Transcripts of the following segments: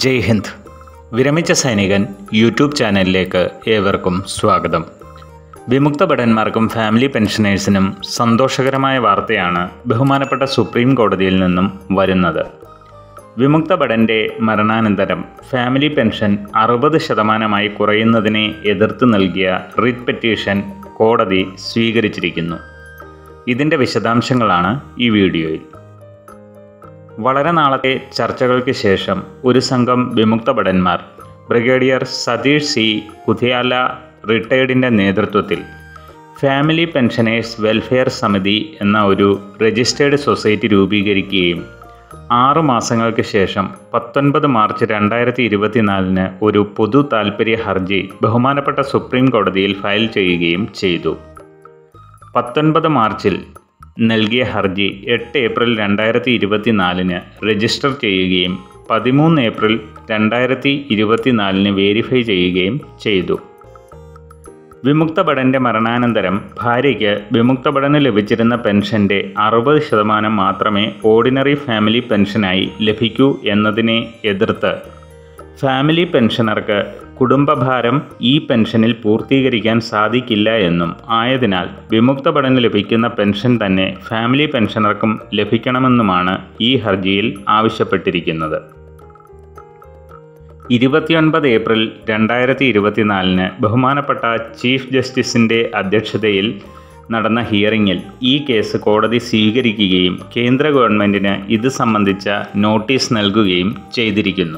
ജയ് ഹിന്ദ് വിരമിച്ച സൈനികൻ യൂട്യൂബ് ചാനലിലേക്ക് ഏവർക്കും സ്വാഗതം വിമുക്ത ഭടന്മാർക്കും ഫാമിലി പെൻഷനേഴ്സിനും സന്തോഷകരമായ വാർത്തയാണ് ബഹുമാനപ്പെട്ട സുപ്രീം കോടതിയിൽ നിന്നും വരുന്നത് വിമുക്ത ഭടൻ്റെ മരണാനന്തരം ഫാമിലി പെൻഷൻ അറുപത് ശതമാനമായി കുറയുന്നതിനെ എതിർത്ത് നൽകിയ റിറ്റ് പെറ്റീഷൻ കോടതി സ്വീകരിച്ചിരിക്കുന്നു ഇതിൻ്റെ വിശദാംശങ്ങളാണ് ഈ വീഡിയോയിൽ വളരെ നാളത്തെ ചർച്ചകൾക്ക് ശേഷം ഒരു സംഘം വിമുക്ത ഭടന്മാർ ബ്രിഗേഡിയർ സതീഷ് സി കുഥിയാല റിട്ടയർഡിൻ്റെ നേതൃത്വത്തിൽ ഫാമിലി പെൻഷനേഴ്സ് വെൽഫെയർ സമിതി എന്ന ഒരു രജിസ്റ്റേർഡ് സൊസൈറ്റി രൂപീകരിക്കുകയും ആറു മാസങ്ങൾക്ക് ശേഷം പത്തൊൻപത് മാർച്ച് രണ്ടായിരത്തി ഇരുപത്തിനാലിന് ഒരു പൊതു താൽപ്പര്യ ഹർജി ബഹുമാനപ്പെട്ട സുപ്രീം കോടതിയിൽ ഫയൽ ചെയ്യുകയും ചെയ്തു പത്തൊൻപത് മാർച്ചിൽ നൽകിയ ഹർജി എട്ട് ഏപ്രിൽ രണ്ടായിരത്തി ഇരുപത്തിനാലിന് രജിസ്റ്റർ ചെയ്യുകയും പതിമൂന്ന് ഏപ്രിൽ രണ്ടായിരത്തി ഇരുപത്തിനാലിന് വേരിഫൈ ചെയ്യുകയും ചെയ്തു വിമുക്ത ഭടൻ്റെ മരണാനന്തരം ഭാര്യയ്ക്ക് വിമുക്ത ഭടന് ലഭിച്ചിരുന്ന പെൻഷൻ്റെ അറുപത് ശതമാനം മാത്രമേ ഓർഡിനറി ഫാമിലി പെൻഷനായി ലഭിക്കൂ എന്നതിനെ എതിർത്ത് ഫാമിലി പെൻഷനർക്ക് കുടുംബഭാരം ഈ പെൻഷനിൽ പൂർത്തീകരിക്കാൻ സാധിക്കില്ല എന്നും ആയതിനാൽ വിമുക്ത ഭടന് ലഭിക്കുന്ന പെൻഷൻ തന്നെ ഫാമിലി പെൻഷനർക്കും ലഭിക്കണമെന്നുമാണ് ഈ ഹർജിയിൽ ആവശ്യപ്പെട്ടിരിക്കുന്നത് ഇരുപത്തിയൊൻപത് ഏപ്രിൽ രണ്ടായിരത്തി ഇരുപത്തിനാലിന് ബഹുമാനപ്പെട്ട ചീഫ് ജസ്റ്റിസിൻ്റെ അധ്യക്ഷതയിൽ നടന്ന ഹിയറിംഗിൽ ഈ കേസ് കോടതി സ്വീകരിക്കുകയും കേന്ദ്ര ഗവൺമെൻറ്റിന് ഇത് സംബന്ധിച്ച നോട്ടീസ് നൽകുകയും ചെയ്തിരിക്കുന്നു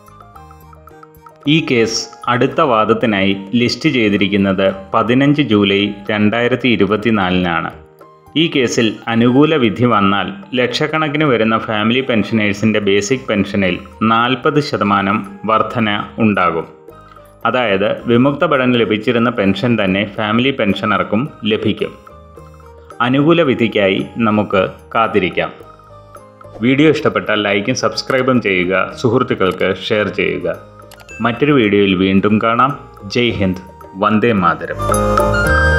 ഈ കേസ് അടുത്ത വാദത്തിനായി ലിസ്റ്റ് ചെയ്തിരിക്കുന്നത് പതിനഞ്ച് ജൂലൈ രണ്ടായിരത്തി ഇരുപത്തിനാലിനാണ് ഈ കേസിൽ അനുകൂല വിധി വന്നാൽ ലക്ഷക്കണക്കിന് വരുന്ന ഫാമിലി പെൻഷനേഴ്സിൻ്റെ ബേസിക് പെൻഷനിൽ നാൽപ്പത് ശതമാനം വർധന ഉണ്ടാകും അതായത് വിമുക്ത ഭടന് ലഭിച്ചിരുന്ന പെൻഷൻ തന്നെ ഫാമിലി പെൻഷനർക്കും ലഭിക്കും അനുകൂല വിധിക്കായി നമുക്ക് കാത്തിരിക്കാം വീഡിയോ ഇഷ്ടപ്പെട്ടാൽ ലൈക്കും സബ്സ്ക്രൈബും ചെയ്യുക സുഹൃത്തുക്കൾക്ക് ഷെയർ ചെയ്യുക മറ്റൊരു വീഡിയോയിൽ വീണ്ടും കാണാം ജയ് ഹിന്ദ് വന്ദേ മാതരം